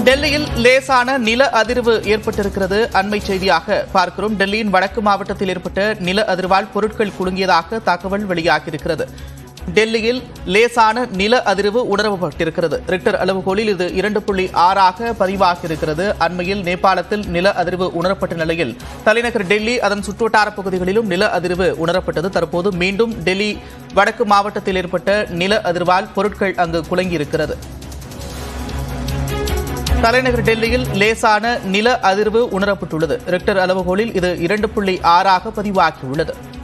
டெல்லியில் லேசான நில அதிர்வு ஏற்பட்டிருக்கிறது அண்மை செய்தியாக பார்க்கிறோம் டெல்லியின் வடக்கு மாவட்டத்தில் ஏற்பட்ட நில அதிர்வால் பொருட்கள் குலுங்கியதாக தகவல் வெளியாகியிருக்கிறது டெல்லியில் லேசான நில அதிர்வு உணரப்பட்டிருக்கிறது ரிக்டர் அளவுகோலில் இது இரண்டு புள்ளி ஆறாக பதிவாகியிருக்கிறது அண்மையில் நேபாளத்தில் நில அதிர்வு உணரப்பட்ட நிலையில் தலைநகர் டெல்லி அதன் சுற்றுவட்டார பகுதிகளிலும் நில அதிர்வு உணரப்பட்டது தற்போது மீண்டும் டெல்லி வடக்கு மாவட்டத்தில் ஏற்பட்ட நில அதிர்வால் பொருட்கள் அங்கு குலுங்கியிருக்கிறது தலைநகர் டெல்லியில் லேசான நில அதிர்வு உணரப்பட்டுள்ளது ரிக்டர் அளவுகோலில் இது இரண்டு புள்ளி ஆறாக பதிவாகியுள்ளது